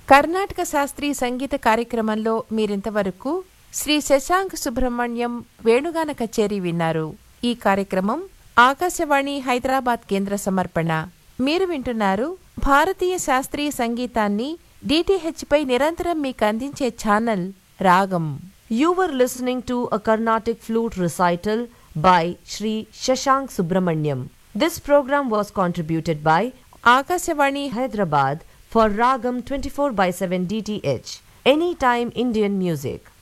కర్ణాటక శాస్త్రీయ సంగీత కార్యక్రమంలో మీరింతవరకు శ్రీ శశాంక్ సుబ్రహ్మణ్యం వేణుగాన కచేరీ విన్నారు ఈ కార్యక్రమం ఆకాశవాణి హైదరాబాద్ కేంద్ర సమర్పణ మీరు వింటున్నారు భారతీయ శాస్త్రీయ సంగీతాన్ని డిటిహెచ్ పై నిరంతరం మీకు అందించే ఛానల్ రాగం You were listening to a Carnatic flute recital by Sri Shashank Subramanyam. This program was contributed by Akashvani Hyderabad for Ragam 24 by 7 DTH. Anytime Indian music.